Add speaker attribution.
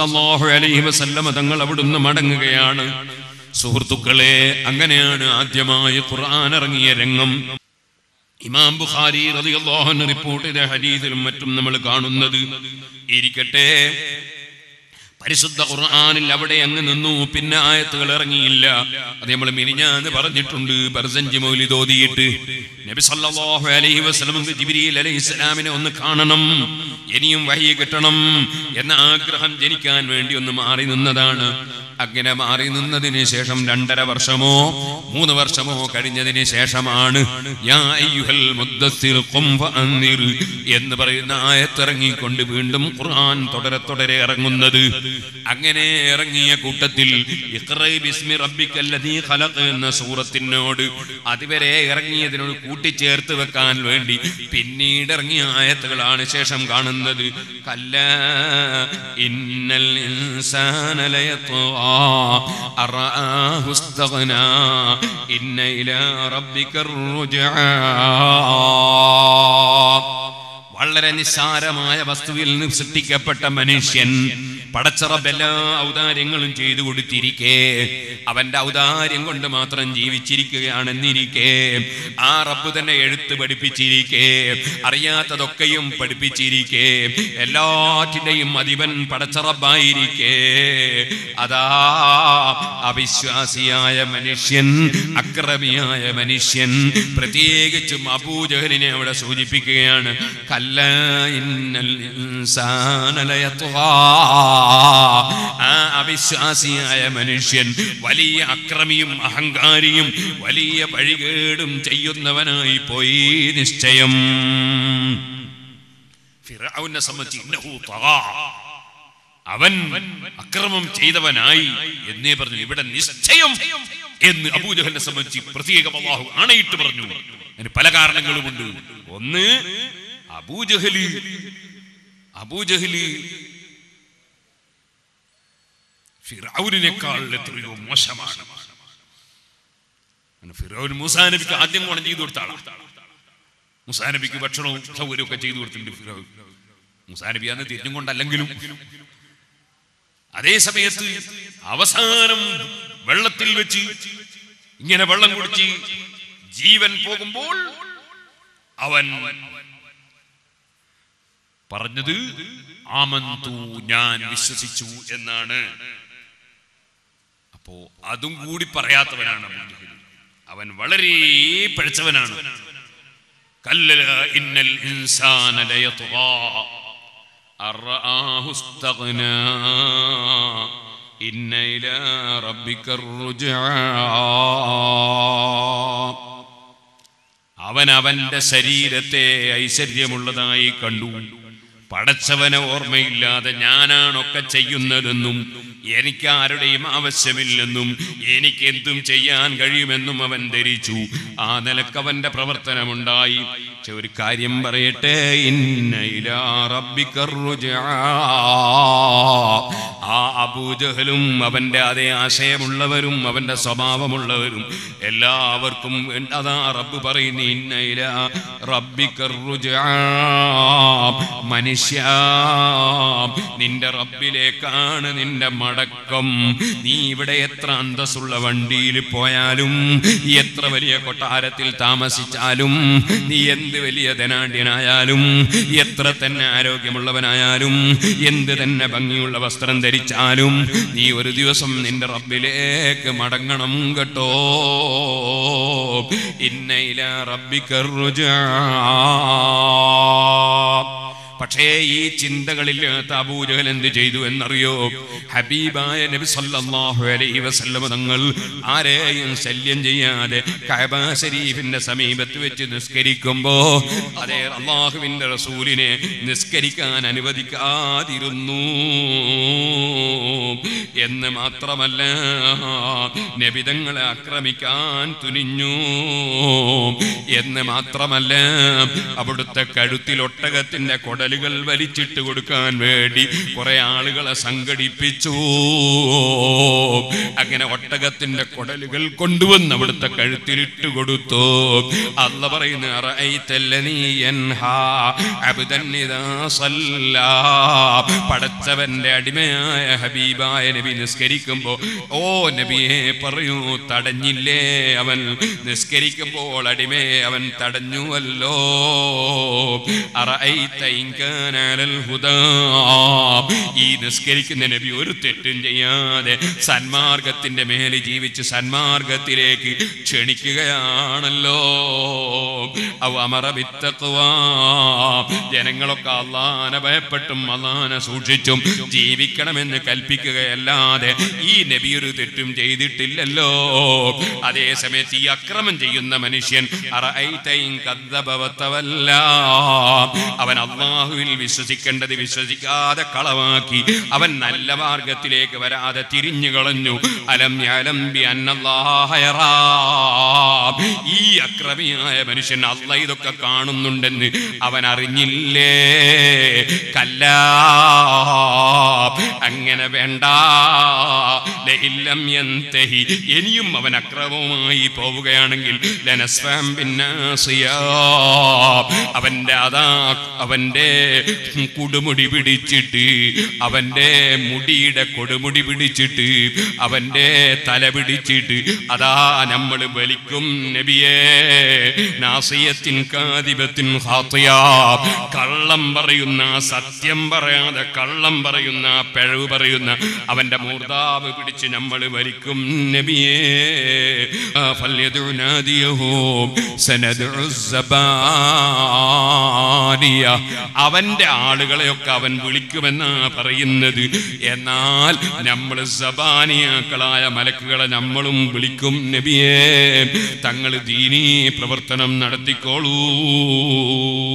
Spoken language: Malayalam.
Speaker 1: സല്ലല്ലാഹു അലൈഹി വസല്ലമ തങ്ങൾ അവിടുന്ന് മടങ്ങുകയാണ് സുഹൃത്തുക്കളെ അങ്ങനെയാണ് ആദ്യമായി ഖുർആൻ ഇറങ്ങിയ രംഗം ഇമാം ബുഖാരി റളിയല്ലാഹു അൻഹു റിപ്പോർട്ട് ചെയ്ത ഹദീസിലും മറ്റും നമ്മൾ കാണുന്നത് ഇരിക്കട്ടെ പരിശുദ്ധ ഖുർആനിൽ അവിടെ അങ്ങ് നിന്നു പിന്നെ ആയത്തുകൾ ഇറങ്ങിയില്ല അത് നമ്മൾ മിനിഞ്ഞാന്ന് പറഞ്ഞിട്ടുണ്ട് ബർസഞ്ചി മൗലിദ് ഓതിയിട്ട് നബി സല്ലല്ലാഹു അലൈഹി വസല്ലം ജിബ്രീൽ അലൈഹിസ്സലാമിനെ ഒന്ന് കാണണം ഇനിയും വഹി കിട്ടണം എന്ന ആഗ്രഹം ജനിക്കാൻ വേണ്ടി ഒന്ന് മാറി നിന്നതാണ് അങ്ങനെ മാറി നിന്നതിന് ശേഷം രണ്ടര വർഷമോ മൂന്ന് വർഷമോ കഴിഞ്ഞതിന് ശേഷമാണ് യാ അയ്യുഹൽ മുദ്ദസ്സിർ ഖും ഫഅൻദിർ എന്ന് പറയുന്ന ആയത്തിറങ്ങിക്കൊണ്ട് വീണ്ടും ഖുർആൻ തുടരെ തുടരെ ഇറങ്ങുന്നത് അങ്ങനെ ഇറങ്ങിയ കൂട്ടത്തിൽ ഇഖ്റ ബിസ്മി റബ്ബിക്കല്ലദീ ഖലഖ് എന്ന സൂറത്തിനോട് അതുവരെ ഇറങ്ങിയതിനോട് കൂട്ടിച്ചേർത്ത് വെക്കാൻ വേണ്ടി പിന്നീട് ഇറങ്ങിയ ആയത്തുകളാണ് ശേഷം കാണുന്നത് കല്ല ഇന്നൽ ഇൻസാന ലയത്വാ അറആഹു ഇസ്തഗ്നാ ഇന്ന ഇലാ റബ്ബിക വളരെ നിസ്സാരമായ വസ്തുവിൽ നിന്ന് സൃഷ്ടിക്കപ്പെട്ട മനുഷ്യൻ പടച്ചറബ് എല്ലാ ഔദാര്യങ്ങളും ചെയ്തു കൊടുത്തിരിക്കെ അവന്റെ ഔദാര്യം കൊണ്ട് മാത്രം ജീവിച്ചിരിക്കുകയാണെന്നിരിക്കെ ആ റബ്ബ് തന്നെ എഴുത്ത് പഠിപ്പിച്ചിരിക്കെ അറിയാത്തതൊക്കെയും പഠിപ്പിച്ചിരിക്കെ എല്ലാറ്റിന്റെയും അധിപൻ പടച്ചറബായിരിക്കെ അതാ അവിശ്വാസിയായ മനുഷ്യൻ അക്രമിയായ മനുഷ്യൻ പ്രത്യേകിച്ചും അബൂജഹലിനെ അവിടെ സൂചിപ്പിക്കുകയാണ് കല്ല ഇന്നൽ ഇൻസാന ലയത്വാ. ആ അവിശ്വാസിയായ മനുഷ്യൻ വലിയ അക്രമിയും അഹങ്കാരിയും വലിയ വഴികേടും ചെയ്യുന്നവനായി പോയി നിശ്ചയം ഫിറഔനെ സംബന്ധിച്ച് ഇന്നഹു തഗാ. അവൻ അക്രമം ചെയ്തവനായി എന്നേ പറഞ്ഞു ഇവിടെ നിശ്ചയം എന്ന് അബൂജഹലിനെ സംബന്ധിച്ച് പ്രത്യേകം അള്ളാഹു ആണയിട്ട് പറഞ്ഞു അതിന് പല കാരണങ്ങളുമുണ്ട് ഒന്ന് അബൂജഹല് അബൂജഹല് ഫിറൌനിനേക്കാൾ എത്രയോ മോശമാണ് അങ്ങനെ ഫിറൌൻ മൂസാ നബിക്ക് ആദ്യം ഗുണം ചെയ്തു കൊടുത്ത ആളാണ് മൂസാ നബിക്ക് ഭക്ഷണവും സൗകര്യവും ഒക്കെ ചെയ്തു കൊടുത്തിട്ടുണ്ട് ഫിറൌൻ മൂസാ നബി അന്ന് തിരിഞ്ഞും കൊണ്ടല്ലെങ്കിലും അതേ സമയത്ത് അവസാനം വെള്ളത്തിൽ വെച്ച് ഇങ്ങനെ വെള്ളം കുടിച്ച് ജീവൻ പോകുമ്പോൾ അവൻ പറഞ്ഞത് ആമന്തു ഞാൻ വിശ്വസിച്ചു എന്നാണ് അപ്പോ അതും കൂടി പറയാത്തവനാണ് അബൂ ജഹൽ. അവൻ വളരെ പഴച്ചവനാണ് കല്ലല ഇന്നൽ ഇൻസാന ലയത്ഗാ അർആഹു ഇസ്തഗ്നാ ഇന്ന ഇലാ റബ്ബിക അവൻ അവന്റെ ശരീരത്തെ ഐശ്വര്യമുള്ളതായി കണ്ടു പടച്ചവനെ ഓർമ്മയില്ലാതെ ഞാനാണൊക്കെ ചെയ്യുന്നതെന്നും എനിക്ക് ആരുടെയും ആവശ്യമില്ലെന്നും എനിക്ക് എന്തും ചെയ്യാൻ കഴിയുമെന്നും അവൻ ധരിച്ചു ആ നിലക്ക് അവന്റെ പ്രവർത്തനമുണ്ടായി പക്ഷെ ഒരു കാര്യം പറയട്ടെ ഇന്ന ഇലാ റബ്ബിക റുജ്ആ. ആ അബൂജഹലും അവന്റെ അതേ ആശയമുള്ളവരും അവന്റെ സ്വഭാവമുള്ളവരും എല്ലാവർക്കും വേണ്ട- അതാ റബ്ബ് പറയുന്നു ഇന്ന ഇലാ റബ്ബിക റുജ്ആ. മനുഷ്യ നിന്റെ റബ്ബിലേക്കാണ് നിന്റെ മടക്കം നീ ഇവിടെ എത്ര അന്തസ്സുള്ള വണ്ടിയിൽ പോയാലും എത്ര വലിയ കൊട്ടാരത്തിൽ താമസിച്ചാലും നീ എന്ത് വലിയ ധനാഢ്യനായാലും എത്ര തന്നെ ആരോഗ്യമുള്ളവനായാലും എന്ത് തന്നെ ഭംഗിയുള്ള വസ്ത്രം ധരിച്ചാലും നീ ഒരു ദിവസം നിന്റെ റബ്ബിലേക്ക് മടങ്ങണം കേട്ടോ ഇന്നയില റബ്ബിക്കർ പക്ഷേ ഈ ചിന്തകളില്ലാത്ത അബൂജഹൽ എന്ത് ചെയ്തു എന്നറിയോ ഹബീബായ നബി സല്ലല്ലാഹു അലൈഹി വസല്ലമ തങ്ങൾ ആരെയും ശല്യം ചെയ്യാതെ കഅബ ശരീഫിന്റെ സമീപത്ത് വെച്ച് നിസ്കരിക്കുമ്പോ അതേ അള്ളാഹുവിന്റെ റസൂലിനെ നിസ്കരിക്കാൻ അനുവദിക്കാതിരുന്നു എന്ന് മാത്രമല്ല നബിതങ്ങളെ ആക്രമിക്കാൻ തുനിഞ്ഞു എന്ന് മാത്രമല്ല അവിടുത്തെ കഴുത്തിൽ ഒട്ടകത്തിന്റെ കൊടലുകൾ വലിച്ചിട്ട് കൊടുക്കാൻ വേണ്ടി കുറെ ആളുകളെ സംഘടിപ്പിച്ചു അങ്ങനെ ഒട്ടകത്തിന്റെ കൊടലുകൾ കൊണ്ടുവന്ന് അവിടുത്തെ കഴുത്തിലിട്ട് കൊടുത്തു അല്ല പറയുന്ന "അറഅയ്തല്ലദീ യൻഹാ അബ്ദൻ ഇദാ സല്ലാ." പടച്ചവന്റെ അടിമയായ ഹബീബായ നബി നിസ്കരിക്കുമ്പോ ഓ നബിയെ പറയൂ തടഞ്ഞില്ലേ അവൻ നിസ്കരിക്കുമ്പോൾ അടിമയെ അവൻ തടഞ്ഞുവല്ലോ അറഅയ്ത ഇൻ കാന അലൽ ഹുദാ. ഈ നിസ്കരിക്കുന്ന നബി ഒരു തെറ്റും ചെയ്യാതെ സന്മാർഗത്തിന്റെ മേലെ ജീവിച്ച് സന്മാർഗത്തിലേക്ക് ക്ഷണിക്കുകയാണല്ലോ അവ അമറബിത്തക്കുവാ ജനങ്ങളൊക്കെ അള്ളാനെ ഭയപ്പെട്ടും അള്ളാനെ സൂക്ഷിച്ചും ജീവിക്കണമെന്ന് കൽപ്പിക്കുകയല്ലാതെ ഈ നബി ഒരു തെറ്റും ചെയ്തിട്ടില്ലല്ലോ അതേ സമയത്ത് ഈ അക്രമം ചെയ്യുന്ന മനുഷ്യൻ അറഅയ്ത ഇൻ കദ്ദബ വതവല്ല. അവൻ അള്ളാഹുവിൽ വിശ്വസിക്കേണ്ടത് വിശ്വസിക്കാതെ കളവാക്കി അവൻ നല്ല മാർഗത്തിലേക്ക് വരാതെ തിരിഞ്ഞു കളഞ്ഞു അലം യഅലം ബി അന്നല്ലാഹ യറാ. ഈ അക്രമിയായ മനുഷ്യൻ അല്ല ഇതൊക്കെ കാണുന്നുണ്ടെന്ന് അവൻ അറിഞ്ഞില്ലേ കല്ല അങ്ങനെ വേണ്ട ലഇല്ലം യന്തഹി. ഇനിയും അവൻ അക്രമവുമായി പോവുകയാണെങ്കിൽ ലനസ്ഫം ബിന്നാസിയാ. അവന്റെ അതാ അവന്റെ കുടുമുടി പിടിച്ചിട്ട് അവന്റെ മുടിയുടെ കൊടുമുടി പിടിച്ചിട്ട് അവന്റെ തല പിടിച്ചിട്ട് അതാ നമ്മൾ വലിക്കും നബിയേ നാസിയത്തിൻ കാതിബത്തിൻ ഹാത്തിയാ കള്ളം പറയുന്ന സത്യം പറയാതെ കള്ളം പറയുന്ന പിഴവ് പറയുന്ന അവന്റെ മൂർധാവ് പിടിച്ച് നമ്മൾ വലിക്കും നബിയേ ആ, ഫല്യദു നാദിയഹു സനദു സബാനിയ. അവന്റെ ആളുകളെയൊക്കെ അവൻ വിളിക്കുമെന്നാ പറയുന്നത് എന്നാൽ നമ്മൾ സബാനിയാക്കളായ മലക്കുകളെ നമ്മളും വിളിക്കും നബിയേ തങ്ങൾ ദീനീ പ്രവർത്തനം നടത്തിക്കോളൂ